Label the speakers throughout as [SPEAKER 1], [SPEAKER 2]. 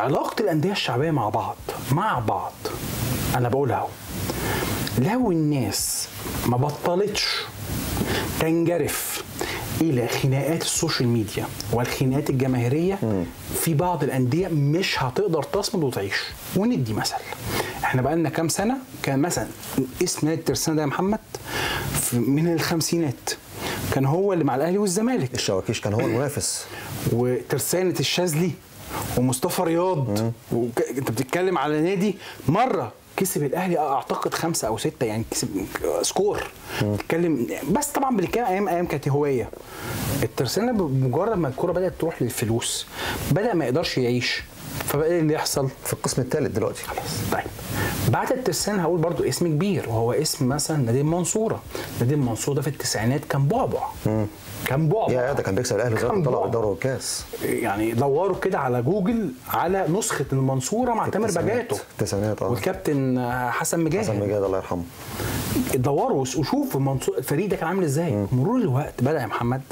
[SPEAKER 1] علاقه الانديه الشعبيه مع بعض مع بعض انا بقولها اهو لو الناس ما بطلتش تنجرف الى خناقات السوشيال ميديا والخناقات الجماهيريه في بعض الانديه مش هتقدر تصمد وتعيش وندي مثل احنا بقى لنا كام سنه كان مثلا اسم نادي الترسانه ده يا محمد في- من الخمسينات كان هو اللي مع الاهلي والزمالك
[SPEAKER 2] الشواكيش كان هو المنافس
[SPEAKER 1] وترسانة الشاذلي ومصطفى رياض وك... انت بتتكلم على نادي مره كسب الاهلي اعتقد خمسه او سته يعني كسب سكور بتتكلم بس طبعا بنتكلم ايام ايام كانت هوايه الترسانه بمجرد ما الكره بدات تروح للفلوس بدا ما يقدرش يعيش فبقى ايه اللي يحصل؟
[SPEAKER 2] في القسم الثالث دلوقتي
[SPEAKER 1] خلاص طيب بعد الترسانة هقول برضو اسم كبير وهو اسم مثلا نادي المنصوره نادي المنصوره ده في التسعينات كان بعبع كان بعبع
[SPEAKER 2] يا ده كان بيكسب الاهلي زي
[SPEAKER 1] كان
[SPEAKER 2] ما طلع
[SPEAKER 1] بعبع.
[SPEAKER 2] بالدوري والكاس
[SPEAKER 1] يعني دوروا كده على جوجل على نسخه المنصوره مع تامر
[SPEAKER 2] التسعينات.
[SPEAKER 1] بجاتو
[SPEAKER 2] التسعينات، اه.
[SPEAKER 1] والكابتن حسن مجاهد
[SPEAKER 2] حسن مجاهد الله يرحمه
[SPEAKER 1] دوروا وشوف المنصور الفريق ده كان عامل ازاي مرور الوقت بدا يا محمد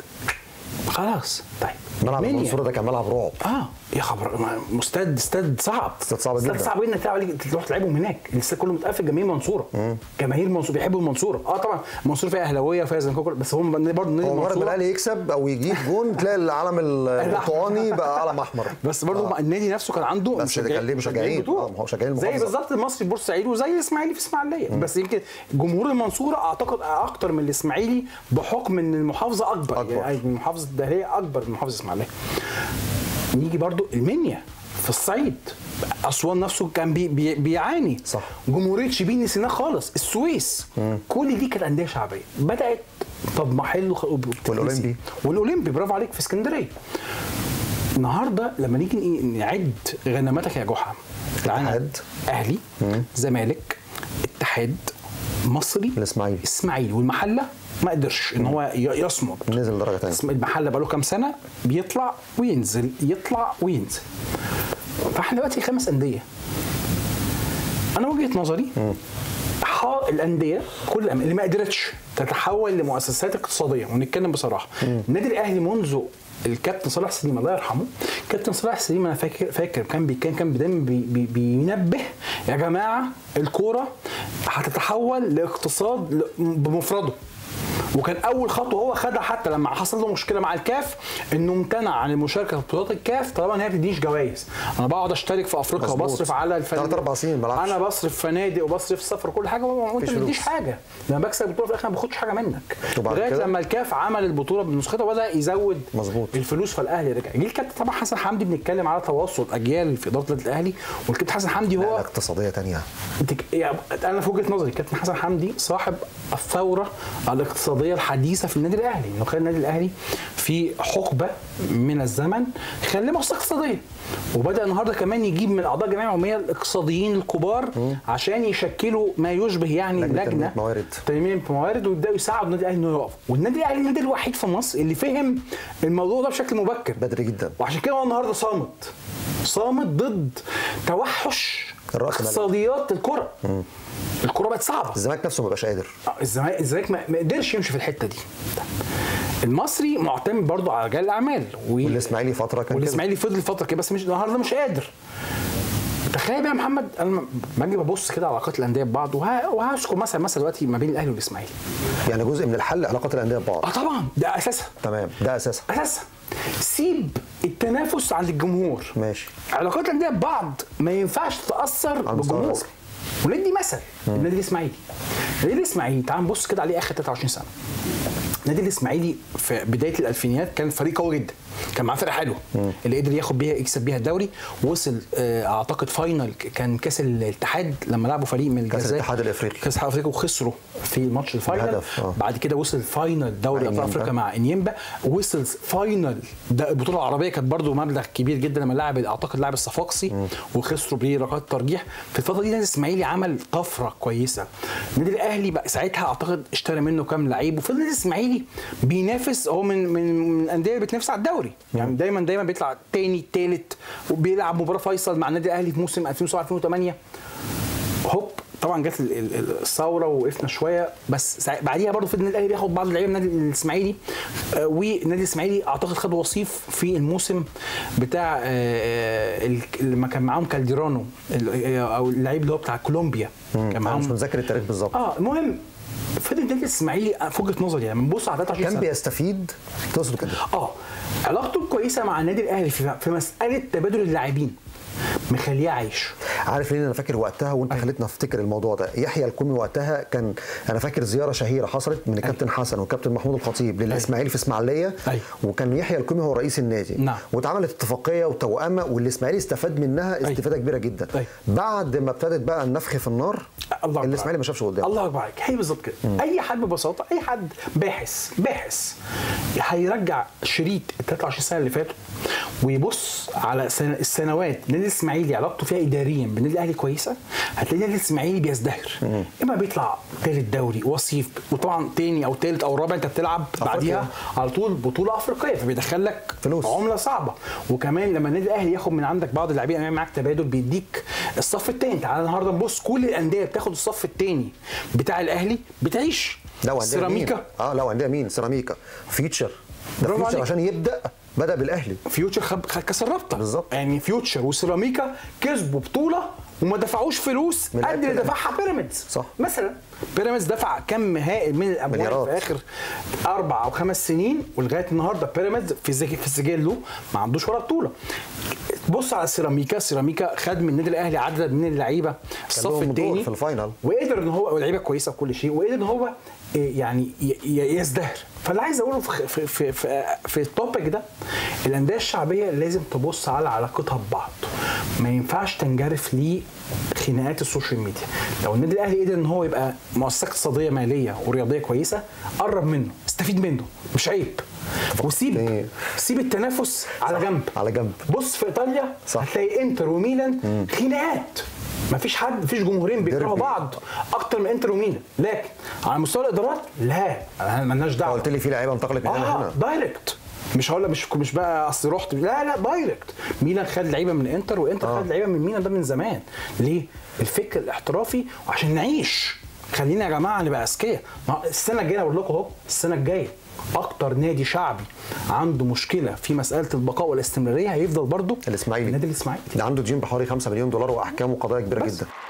[SPEAKER 1] خلاص طيب
[SPEAKER 2] ملعب
[SPEAKER 1] منيا.
[SPEAKER 2] المنصوره ده كان ملعب رعب
[SPEAKER 1] اه يا خبر ما- مستاد استاد صعب
[SPEAKER 2] استاد صعب
[SPEAKER 1] استاد
[SPEAKER 2] جدا.
[SPEAKER 1] صعب جدا تلعب عليه تروح تلعبهم هناك الاستاد كله متقفل جماهير المنصوره جماهير المنصوره بيحبوا المنصوره اه طبعا المنصوره فيها اهلاويه وفيها زملكاويه بس هم برضه نادي
[SPEAKER 2] هو مجرد ما
[SPEAKER 1] المنصوره
[SPEAKER 2] الاهلي يكسب او يجيب جون تلاقي العلم البرتقاني بقى علم احمر
[SPEAKER 1] بس برضه النادي نفسه كان عنده
[SPEAKER 2] بس ده كان ليه مشجعين.
[SPEAKER 1] بطولة.
[SPEAKER 2] آه، ما هو مشجعين
[SPEAKER 1] زي
[SPEAKER 2] المحافظة.
[SPEAKER 1] بالظبط المصري في بورسعيد وزي الاسماعيلي في اسماعيليه بس يمكن جمهور المنصوره اعتقد اكتر من الاسماعيلي بحكم ان المحافظه اكبر,
[SPEAKER 2] أكبر.
[SPEAKER 1] يعني المحافظه الدهليه اكبر من محافظه الاسماعيليه نيجي برضو المنيا في الصعيد اسوان نفسه كان بي بي بيعاني
[SPEAKER 2] صح.
[SPEAKER 1] جمهوريه شبين نسيناه خالص السويس كل دي كانت انديه شعبيه بدات طب ما حلو خ- وبتتنسي.
[SPEAKER 2] والأولمبي.
[SPEAKER 1] والاولمبي برافو عليك في اسكندريه النهارده لما نيجي ن- نعد غنماتك يا جحا تعالى
[SPEAKER 2] اتحاد.
[SPEAKER 1] اهلي زمالك اتحاد مصري
[SPEAKER 2] الإسماعيلي.
[SPEAKER 1] اسماعيلي والمحله ما قدرش ان هو ي- يصمد
[SPEAKER 2] نزل درجه ثانيه
[SPEAKER 1] اسم المحله بقاله كام سنه بيطلع وينزل يطلع وينزل فاحنا دلوقتي خمس انديه انا وجهه نظري ح- الانديه كل الأم- اللي ما قدرتش تتحول لمؤسسات اقتصاديه ونتكلم بصراحه النادي الاهلي منذ الكابتن صلاح سليم الله يرحمه كابتن صلاح سليم انا فاكر فاكر كان بي كان كان دايما بي بي بينبه يا جماعه الكوره هتتحول لاقتصاد ل- بمفرده وكان اول خطوه هو خدها حتى لما حصل له مشكله مع الكاف انه امتنع عن المشاركه في بطولات الكاف طالما ان هي ما بتديش جوائز انا بقعد اشترك في افريقيا
[SPEAKER 2] مظبوط.
[SPEAKER 1] وبصرف على الفنادق
[SPEAKER 2] تلات أربع سنين ما بلعبش.
[SPEAKER 1] انا بصرف فنادق وبصرف سفر وكل حاجه وانت
[SPEAKER 2] مفيش
[SPEAKER 1] ما بتديش
[SPEAKER 2] فلوس.
[SPEAKER 1] حاجه لما بكسب البطوله في الاخر ما باخدش حاجه منك
[SPEAKER 2] وبعد
[SPEAKER 1] لغايه
[SPEAKER 2] كده؟
[SPEAKER 1] لما الكاف عمل البطوله بنسختها وبدا يزود
[SPEAKER 2] مظبوط.
[SPEAKER 1] الفلوس فالاهلي رجع جه الكابتن طبعا حسن حمدي بنتكلم على تواصل اجيال في اداره النادي الاهلي والكابتن حسن حمدي هو
[SPEAKER 2] نقله اقتصاديه ثانيه
[SPEAKER 1] انت- يعني انا في وجهه نظري كابتن حسن حمدي صاحب الثوره الاقتصاديه الحديثه في النادي الاهلي انه خلى النادي الاهلي في حقبه من الزمن خلاه مؤسسه اقتصاديه وبدا النهارده كمان يجيب من اعضاء الجمعيه العموميه الاقتصاديين الكبار عشان يشكلوا ما يشبه يعني
[SPEAKER 2] لجنة
[SPEAKER 1] لجنه
[SPEAKER 2] تنمية موارد.
[SPEAKER 1] تنميه موارد ويبداوا يساعدوا النادي الاهلي انه يقف والنادي الاهلي النادي الوحيد في مصر اللي فهم الموضوع ده بشكل مبكر
[SPEAKER 2] بدري جدا
[SPEAKER 1] وعشان كده هو النهارده صامت صامت ضد توحش
[SPEAKER 2] الرأس مالي.
[SPEAKER 1] اقتصاديات الكره الكره بقت صعبه
[SPEAKER 2] الزمالك نفسه ما بقاش قادر
[SPEAKER 1] آه، الزمالك الزمالك ما ما قدرش يمشي في الحته دي المصري معتمد برضو على رجال الاعمال و-
[SPEAKER 2] والاسماعيلي فتره كان كده
[SPEAKER 1] والاسماعيلي فضل فتره كده بس مش النهارده مش قادر تخيل بقى يا محمد انا لما باجي ببص كده على علاقات الانديه ببعض وه- وهذكر مثلا مثلا دلوقتي ما بين الاهلي والاسماعيلي
[SPEAKER 2] يعني جزء من الحل علاقات الانديه ببعض
[SPEAKER 1] اه طبعا ده اساسها
[SPEAKER 2] تمام ده اساسا
[SPEAKER 1] اساسها سيب التنافس عند الجمهور
[SPEAKER 2] ماشي
[SPEAKER 1] علاقات الانديه ببعض ما ينفعش تتاثر
[SPEAKER 2] المستوى
[SPEAKER 1] بالجمهور
[SPEAKER 2] الرسمي.
[SPEAKER 1] وندي مثل النادي الاسماعيلي النادي الاسماعيلي تعال نبص كده عليه اخر 23 سنه النادي الاسماعيلي في بدايه الالفينيات كان فريق قوي جدا كان معاه فرقه حلوه اللي قدر ياخد بيها يكسب بيها الدوري وصل آه، اعتقد فاينل كان كاس الاتحاد لما لعبوا فريق من
[SPEAKER 2] كأس
[SPEAKER 1] الجزائر
[SPEAKER 2] الاتحاد الإفريقي.
[SPEAKER 1] كاس الاتحاد الافريقي وخسروا في ماتش الفاينل
[SPEAKER 2] بهدف، آه.
[SPEAKER 1] بعد كده وصل فاينل دوري
[SPEAKER 2] مع
[SPEAKER 1] ابطال
[SPEAKER 2] إنيمبا.
[SPEAKER 1] افريقيا مع انيمبا وصل فاينل ده البطوله العربيه كانت برضو مبلغ كبير جدا لما لعب اعتقد لاعب الصفاقسي وخسروا بيه ركلات ترجيح في الفتره دي النادي الاسماعيلي عمل طفره كويسه النادي الاهلي بقى ساعتها اعتقد اشترى منه كام لعيب وفضل النادي الاسماعيلي بينافس هو من من من الانديه اللي بتنافس على الدوري يعني دايما دايما بيطلع تاني تالت وبيلعب مباراه فيصل مع النادي الاهلي في موسم 2007 2008 هوب طبعا جت ال- ال- ال- الثوره ووقفنا شويه بس ساع- بعديها برضه في النادي الاهلي بياخد بعض اللعيبه من النادي الاسماعيلي آه، والنادي الاسماعيلي اعتقد خد وصيف في الموسم بتاع آه، آه، ال- لما كان معاهم كالديرانو ال- آه، او اللعيب اللي هو بتاع كولومبيا كان
[SPEAKER 2] انا مش
[SPEAKER 1] معاهم
[SPEAKER 2] متذكر التاريخ بالظبط
[SPEAKER 1] اه المهم فضل النادي الاسماعيلي آه، في وجهه نظري يعني بنبص على 23
[SPEAKER 2] كان
[SPEAKER 1] سنه
[SPEAKER 2] بيستفيد تقصد كده
[SPEAKER 1] اه علاقته كويسه مع النادي الاهلي في في مساله تبادل اللاعبين مخليه عايش
[SPEAKER 2] عارف ليه انا فاكر وقتها وانت خليتنا افتكر الموضوع ده يحيى الكومي وقتها كان انا فاكر زياره شهيره حصلت من الكابتن حسن والكابتن محمود الخطيب للاسماعيلي في اسماعيليه
[SPEAKER 1] أيوة.
[SPEAKER 2] وكان يحيى الكومي هو رئيس النادي
[SPEAKER 1] نعم.
[SPEAKER 2] واتعملت اتفاقيه وتوأمه والاسماعيلي استفاد منها استفاده كبيره جدا
[SPEAKER 1] أيوة.
[SPEAKER 2] بعد ما ابتدت بقى النفخ في النار
[SPEAKER 1] الله أكبر
[SPEAKER 2] الاسماعيلي ما شافش قدامه
[SPEAKER 1] الله اكبر عليك هي بالظبط كده اي حد ببساطه اي حد باحث باحث هيرجع شريط ال 23 سنه اللي فاتوا ويبص على سن- السنوات النادي الاسماعيلي علاقته فيها اداريا بالنادي الاهلي كويسه هتلاقي النادي الاسماعيلي بيزدهر اما بيطلع ثالث دوري وصيف وطبعا تاني او ثالث او رابع انت بتلعب بعديها على طول بطوله افريقيه فبيدخل لك
[SPEAKER 2] فلوس.
[SPEAKER 1] عمله صعبه وكمان لما النادي الاهلي ياخد من عندك بعض اللاعبين يعمل معاك تبادل بيديك الصف الثاني تعالى النهارده نبص كل الانديه بتاخد الصف الثاني بتاع الاهلي بتعيش
[SPEAKER 2] لا وانديه
[SPEAKER 1] سيراميكا
[SPEAKER 2] مين؟ اه لا وانديه مين سيراميكا فيوتشر ده
[SPEAKER 1] برافو
[SPEAKER 2] فيوتشر
[SPEAKER 1] عليك.
[SPEAKER 2] عشان يبدا بدا بالاهلي
[SPEAKER 1] فيوتشر خد خد كاس الرابطه
[SPEAKER 2] بالظبط.
[SPEAKER 1] يعني فيوتشر وسيراميكا كسبوا بطوله وما دفعوش فلوس
[SPEAKER 2] من
[SPEAKER 1] قد اللي
[SPEAKER 2] الأكل.
[SPEAKER 1] دفعها بيراميدز
[SPEAKER 2] صح.
[SPEAKER 1] مثلا بيراميدز دفع كم هائل من الاموال
[SPEAKER 2] مليارات.
[SPEAKER 1] في اخر اربع او خمس سنين ولغايه النهارده بيراميدز في زي في سجله ما عندوش ولا بطوله بص على سيراميكا سيراميكا خد من النادي الاهلي عدد من اللعيبه الصف
[SPEAKER 2] لهم دور
[SPEAKER 1] الثاني
[SPEAKER 2] في الفاينل.
[SPEAKER 1] وقدر ان هو لعيبه كويسه وكل شيء وقدر ان هو إيه، يعني ي- ي- يزدهر فاللي عايز اقوله في في في في, في التوبيك ده الانديه الشعبيه لازم تبص على علاقتها ببعض ما ينفعش تنجرف لخناقات السوشيال ميديا لو النادي الاهلي قدر ان هو يبقى مؤسسه اقتصاديه ماليه ورياضيه كويسه قرب منه استفيد منه مش عيب وسيب
[SPEAKER 2] إيه.
[SPEAKER 1] سيب التنافس على جنب
[SPEAKER 2] على جنب.
[SPEAKER 1] بص في ايطاليا
[SPEAKER 2] صح.
[SPEAKER 1] هتلاقي انتر وميلان خناقات مفيش حد مفيش جمهورين بيكرهوا
[SPEAKER 2] ديربي.
[SPEAKER 1] بعض اكتر من انتر وميلان لكن على مستوى الادارات لا أنا مالناش دعوه
[SPEAKER 2] قلت لي في لعيبه انتقلت من هنا
[SPEAKER 1] اه
[SPEAKER 2] هنا
[SPEAKER 1] دايركت مش هقول لك مش مش بقى اصل رحت لا لا دايركت ميلان خد لعيبه من انتر وانتر
[SPEAKER 2] آه.
[SPEAKER 1] خد لعيبه من ميلان ده من زمان ليه؟ الفكر الاحترافي وعشان نعيش خلينا يا جماعه نبقى اذكياء ما السنه الجايه بقول لكم اهو السنه الجايه اكتر نادي شعبي عنده مشكله في مساله البقاء والاستمراريه هيفضل برضه
[SPEAKER 2] الاسماعيلي
[SPEAKER 1] النادي الاسماعيلي
[SPEAKER 2] ده عنده ديون بحوالي 5 مليون دولار واحكام وقضايا كبيره
[SPEAKER 1] بس.
[SPEAKER 2] جدا